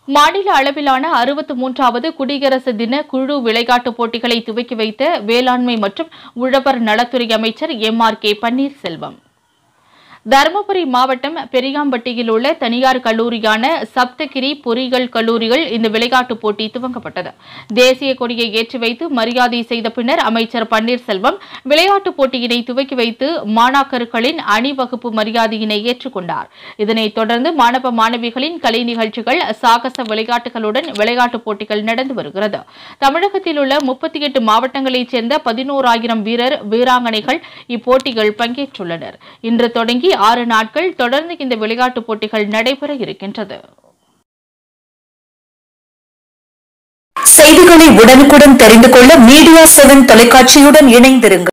மாநில அளவிலான அறுபத்து மூன்றாவது குடியரசு தின குழு விளையாட்டுப் போட்டிகளை துவக்கி வைத்த வேளாண்மை மற்றும் உழவர் நலத்துறை அமைச்சர் M R K Panneerselvam Dharmapuri மாவட்டம் பெரியாம்பட்டியில் உள்ள தனியார் கல்லூரியான சப்தகிரி பொறியியல் கல்லூரியில் இந்த விளையாட்டுப் போட்டி துவங்கப்பட்டது தேசிய கொடியை ஏற்றி வைத்து மரியாதை செய்த பின்னர் அமைச்சர் பன்னீர்செல்வம் விளையாட்டுப் போட்டியினை துவக்கி வைத்து மாணாக்கர்களின் அணிவகுப்பு மரியாதையினை ஏற்றுக்கொண்டார் இதனைத் தொடர்ந்து மாணவ மாணவிகளின் கலை நிகழ்ச்சிகள் சாகச விளையாட்டுகளுடன் விளையாட்டுப் போட்டிகள் நடந்து வருகிறது தமிழகத்தில் உள்ள முப்பத்தி எட்டு மாவட்டங்களைச் சேர்ந்த பதினோராயிரம் வீரர் வீராங்கனைகள் இப்போட்டிகள் பங்கேற்றுள்ளனர் இன்று தொடங்கி ஆறு நாட்கள் தொடர்ந்து இந்த விளையாட்டுப் போட்டிகள் நடைபெற இருக்கின்றது செய்திகளை உடனுக்குடன் தெரிந்து கொள்ள மீடியா செவன் தொலைக்காட்சியுடன் இணைந்திருங்கள்